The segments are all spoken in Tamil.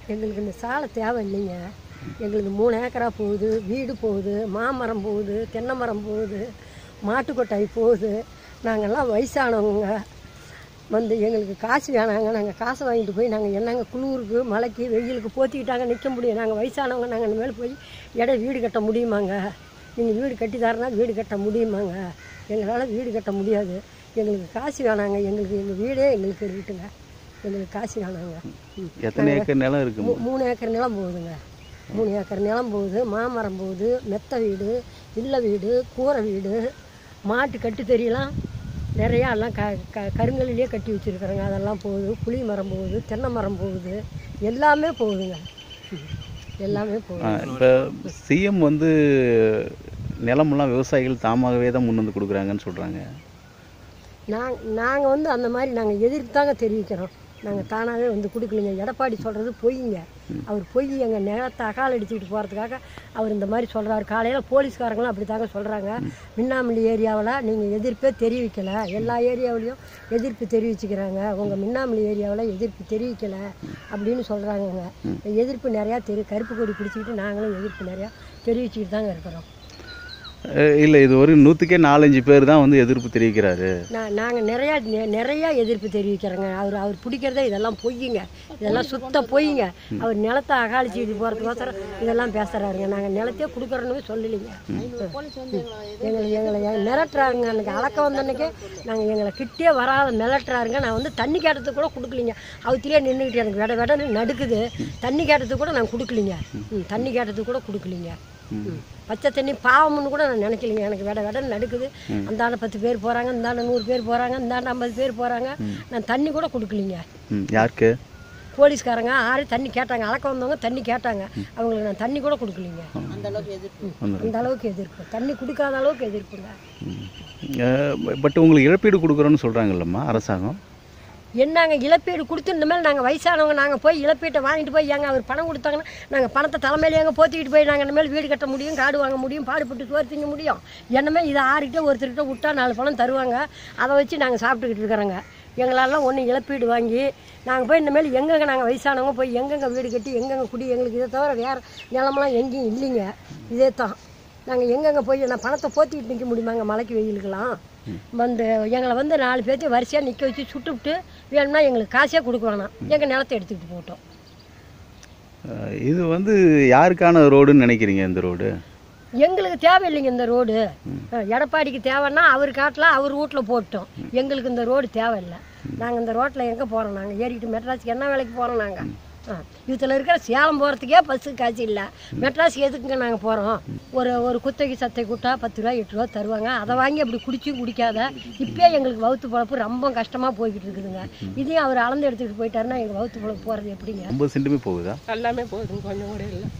எங்களுக்கு இந்த சாலை தேவை இல்லைங்க எங்களுக்கு மூணு ஏக்கரா போகுது வீடு போகுது மாமரம் போகுது தென்னை மரம் போகுது மாட்டுக்கொட்டாய் போகுது நாங்கள்லாம் வயசானவங்க வந்து எங்களுக்கு காசு வேணாங்க நாங்கள் காசை வாங்கிட்டு போய் நாங்கள் என்னங்க குளிருக்கு மழைக்கு வெயிலுக்கு போத்திக்கிட்டாங்க நிற்க முடியும் நாங்கள் வயசானவங்க நாங்கள் இனிமேல் போய் இடம் வீடு கட்ட முடியுமாங்க நீங்கள் வீடு கட்டி தரனா வீடு கட்ட முடியுமாங்க எங்களால் வீடு கட்ட முடியாது எங்களுக்கு காசு வேணாங்க எங்களுக்கு எங்கள் வீடே எங்களுக்கு இருக்குங்க எங்களுக்கு காசு வேணாங்க ம். எத்தனை ஏக்கர் நிலம் இருக்கு மூ- மூணு ஏக்கர் நிலம் போகுதுங்க மூணு ஏக்கர் நிலம் போகுது மாமரம் போகுது மெத்த வீடு இல்ல வீடு கூரை வீடு மாட்டு கட்டு தெரியலாம் நிறையா எல்லாம் க க கருங்கல்லிலே கட்டி வச்சுருக்குறாங்க அதெல்லாம் போகுது புளி மரம் போகுது தென்னை மரம் போகுது எல்லாமே போகுதுங்க ம். எல்லாமே போகுது இப்போ சிஎம் வந்து நிலமெல்லாம் விவசாயிகள் தாமாகவே தான் முன் வந்து கொடுக்குறாங்கன்னு சொல்கிறாங்க நாங்கள் நாங்கள் வந்து அந்த மாதிரி நாங்கள் எதிர்த்து தாங்க தெரிவிக்கிறோம் நாங்கள் தானாகவே வந்து கொடுக்கலைங்க எடப்பாடி சொல்கிறது பொய்ங்க அவர் பொய் எங்கள் நிலத்தை அகால் அடிச்சுக்கிட்டு போகிறதுக்காக அவர் இந்த மாதிரி சொல்கிறாரு காலையில் போலீஸ்காரங்களும் அப்படி தாங்க சொல்கிறாங்க மின்னாமல்லி ஏரியாவில் நீங்கள் எதிர்ப்பே தெரிவிக்கலை எல்லா ஏரியாவிலையும் எதிர்ப்பு தெரிவிச்சுக்கிறாங்க உங்கள் மின்னாமல்லி ஏரியாவில் எதிர்ப்பு தெரிவிக்கலை அப்படின்னு சொல்கிறாங்கங்க எதிர்ப்பு நிறையா தெரி கருப்பு கொடி பிடிச்சிக்கிட்டு நாங்களும் எதிர்ப்பு நிறையா தெரிவிச்சுக்கிட்டு தாங்க இருக்கிறோம் இல்லை இது ஒரு நூற்றுக்கே நாலஞ்சு பேர் தான் வந்து எதிர்ப்பு தெரிவிக்கிறாரு நான் நாங்கள் நிறையா நெ- நிறையா எதிர்ப்பு தெரிவிக்கிறோங்க அவர் அவர் பிடிக்கிறதே இதெல்லாம் பொய்யுங்க இதெல்லாம் சுத்த பொய்யுங்க அவர் நிலத்தை அகாலிச்சிட்டு போகிறதுக்கோசரம் இதெல்லாம் பேசுகிறாருங்க நாங்கள் நிலத்தையே கொடுக்குறோன்னு சொல்லலைங்க எங்களை எங்களை எ- மிரட்டுறாருங்க அன்றைக்கி அளக்க வந்த அன்னைக்கே நாங்கள் எங்களை கிட்டே வராத மிரட்டுறாருங்க நான் வந்து தண்ணி கேட்டதுக்கு கூட கொடுக்கலிங்க அவத்திலே நின்றுக்கிட்டு எனக்கு விட விடன்னு நடுக்குது தண்ணி கேட்டதுக்கு கூட நான் கொடுக்கலிங்க ம், தண்ணி கேட்டதுக்கு கூட கொடுக்கலிங்க ம். பச்சை தண்ணி பாவம்னு கூட நான் நினைக்கலைங்க எனக்கு விட விடன்னு நடுக்குது அந்தாண்ட பத்து பேர் போகிறாங்க இந்தாண்ட நூறு பேர் போகிறாங்க இந்தாண்ட ஐம்பது பேர் போகிறாங்க நான் தண்ணி கூட கொடுக்கலிங்க ம் யாருக்கு போலீஸ்காரங்க ஆறு தண்ணி கேட்டாங்க அளக்க வந்தவங்க தண்ணி கேட்டாங்க அவங்களுக்கு நான் தண்ணி கூட கொடுக்கலிங்க அந்த அளவுக்கு எதிர்ப்பு அந்த அளவுக்கு எதிர்ப்பு தண்ணி குடிக்காத அளவுக்கு எதிர்ப்புங்க பட் உங்களுக்கு இழப்பீடு கொடுக்குறோன்னு சொல்கிறாங்கல்லம்மா அரசாங்கம் என்னங்க இழப்பீடு கொடுத்து இந்த மாதிரி நாங்கள் வயசானவங்க நாங்கள் போய் இழப்பீட்டை வாங்கிட்டு போய் ஏங்க அவர் பணம் கொடுத்தாங்கன்னா நாங்கள் பணத்தை தலைமையில எங்க போத்திக்கிட்டு போய் நாங்கள் இனிமேல் வீடு கட்ட முடியும் காடு வாங்க முடியும் பாடுபட்டு சோறு திங்க முடியும் என்னமே இதை ஆறுகிட்ட ஒருத்தர்கிட்ட விட்டா நாலு பணம் தருவாங்க அதை வச்சு நாங்கள் சாப்பிட்டுக்கிட்டு இருக்கிறோங்க எங்களாலாம் ஒன்று இழப்பீடு வாங்கி நாங்கள் போய் இனிமேல் எங்கெங்கே நாங்கள் வயசானவங்க போய் எங்கெங்கே வீடு கட்டி எங்கெங்கே குடி எங்களுக்கு இதை தவிர வேறு நிலமெல்லாம் எங்கேயும் இல்லைங்க இதே தான் நாங்கள் எங்கெங்கே போய் நான் பணத்தை போத்திக்கிட்டு நிற்க முடியுமாங்க மலைக்கு வெயிலுக்கெல்லாம் வந்து எங்களை வந்து நாலு பேர்த்தையும் வரிசையாக நிற்க வச்சு சுட்டுவிட்டு வேணும்னா எங்களுக்கு காசே கொடுக்க வேணாம் எங்கள் நிலத்தை எடுத்துக்கிட்டு போட்டோம் அஹ் இது வந்து யாருக்கான ரோடுன்னு நினைக்கிறீங்க இந்த ரோடு எங்களுக்கு தேவையில்லைங்க இந்த ரோடு எடப்பாடிக்கு தேவைன்னா அவர் காட்டில் அவர் வீட்டில் போட்டோம் எங்களுக்கு இந்த ரோடு தேவையில்லை நாங்கள் இந்த ரோட்டில் எங்கே போகிறோம் நாங்கள் ஏறிக்கிட்டு மெட்ராஸுக்கு என்ன வேலைக்கு போகிறோம் நாங்கள் இதில் இருக்கிற சேலம் போகிறதுக்கே பஸ்ஸு காசு இல்லை மெட்ராஸ் எதுக்குங்க நாங்கள் போகிறோம் ஒரு ஒரு குத்தகை சத்தை கூட்டா பத்து ரூபா எட்டு ரூபா தருவாங்க அதை வாங்கி அப்படி குடிச்சும் குடிக்காத இப்போயே எங்களுக்கு வவுத்து பொழப்பு ரொம்ப கஷ்டமாக போய்கிட்டு இருக்குதுங்க இதையும் அவர் அளந்து எடுத்துக்கிட்டு போயிட்டாருன்னா எங்கள் வவுத்து பொழப்பு போகிறது எப்படிங்க ஐம்பது சென்ட்டுமே போகுதா எல்லாமே போதும் கொஞ்சம் கூட இல்லை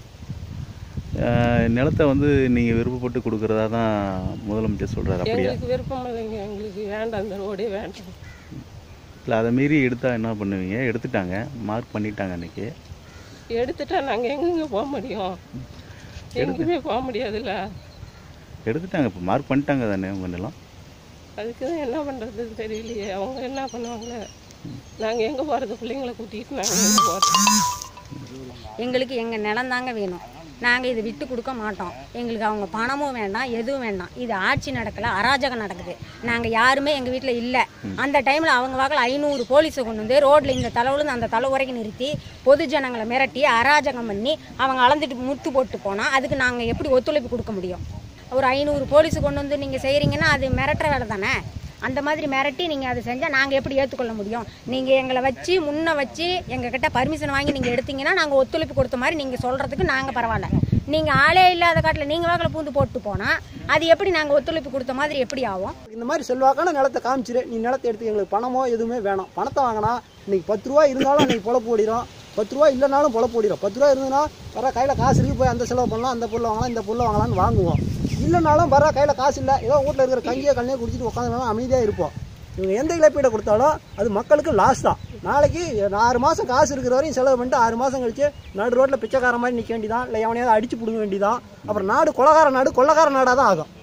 அஹ் நிலத்தை வந்து நீங்கள் விருப்பப்பட்டு கொடுக்குறதா தான் முதலமைச்சர் சொல்கிறாரு அப்படியா எங்களுக்கு விருப்பம் இல்லைங்க எங்களுக்கு வேண்டாம் இந்த ரோடே வேண்டாம் இல்லை அதை மீறி எடுத்தால் என்ன பண்ணுவீங்க எடுத்துட்டாங்க மார்க் பண்ணிட்டாங்க அன்னைக்கு எடுத்துட்டா நாங்கள் எங்கெங்க போக முடியும் எங்கேயுமே போக முடியாதுல்ல எடுத்துட்டாங்க இப்போ மார்க் பண்ணிட்டாங்க தானே உங்கள் நிலம் அதுக்கு தான் என்ன பண்ணுறது தெரியலையே அவங்க என்ன பண்ணுவாங்க நாங்கள் எங்கே போகிறது பிள்ளைங்கள கூட்டிகிட்டு நாங்கள் எங்கே போகிறது எங்களுக்கு எங்கள் நிலம் தாங்க வேணும் நாங்கள் இதை விட்டு கொடுக்க மாட்டோம் எங்களுக்கு அவங்க பணமும் வேண்டாம் எதுவும் வேண்டாம் இது ஆட்சி நடக்கல அராஜகம் நடக்குது நாங்கள் யாருமே எங்கள் வீட்டில் இல்லை அந்த டைமில் அவங்க வாக்கில் ஐநூறு போலீஸை கொண்டு வந்து ரோட்டில் இந்த தலைவுலேருந்து அந்த தலை வரைக்கும் நிறுத்தி பொது ஜனங்களை மிரட்டி அராஜகம் பண்ணி அவங்க அளந்துட்டு முத்து போட்டு போனால் அதுக்கு நாங்கள் எப்படி ஒத்துழைப்பு கொடுக்க முடியும் ஒரு ஐநூறு போலீஸு கொண்டு வந்து நீங்கள் செய்கிறீங்கன்னா அது மிரட்டுற வேலை தானே அந்த மாதிரி மிரட்டி நீங்கள் அதை செஞ்சால் நாங்கள் எப்படி ஏற்றுக்கொள்ள முடியும் நீங்கள் எங்களை வச்சு முன்ன வச்சு எங்ககிட்ட பர்மிஷன் வாங்கி நீங்கள் எடுத்தீங்கன்னா நாங்கள் ஒத்துழைப்பு கொடுத்த மாதிரி நீங்கள் சொல்கிறதுக்கு நாங்கள் பரவாயில்ல நீங்கள் ஆளே இல்லாத காட்டில் நீங்கள் வாக்கில் பூந்து போட்டு போனால் அது எப்படி நாங்கள் ஒத்துழைப்பு கொடுத்த மாதிரி எப்படி ஆகும் இந்த மாதிரி செல்வாக்கான நிலத்தை காமிச்சிரு நீ நிலத்தை எடுத்து எங்களுக்கு பணமோ எதுவுமே வேணாம் பணத்தை வாங்கினா இன்னைக்கு பத்து ரூபா இருந்தாலும் அன்னைக்கு பொழப்பு ஓடிடும் பத்து ரூபா இல்லைனாலும் பொழப்பு ஓடிடும் பத்து ரூபா இருந்ததுன்னா வர கையில் காசு இருக்கு போய் அந்த செலவு பண்ணலாம் அந்த பொருளை வாங்கலாம் இந்த பொருளை வாங்கலாம்னு வாங்குவோம் இல்லைனாலும் வர கையில் காசு இல்லை ஏதோ வீட்டில் இருக்கிற கஞ்சியை கண்ணியை குடிச்சிட்டு உட்காந்துனாலும் அமைதியாக இருப்போம் இவங்க எந்த இழப்பீடை கொடுத்தாலும் அது மக்களுக்கு லாஸ் தான் நாளைக்கு ஆறு மாதம் காசு இருக்கிற வரையும் செலவு பண்ணிட்டு ஆறு மாதம் கழிச்சு நடு ரோட்டில் பிச்சைக்கார மாதிரி நிற்க வேண்டியதான் இல்லை எவனையாவது அடிச்சு பிடுங்க வேண்டியதான் அப்புறம் நாடு கொலகார நாடு கொள்ளக்கார நாடாக தான் ஆகும்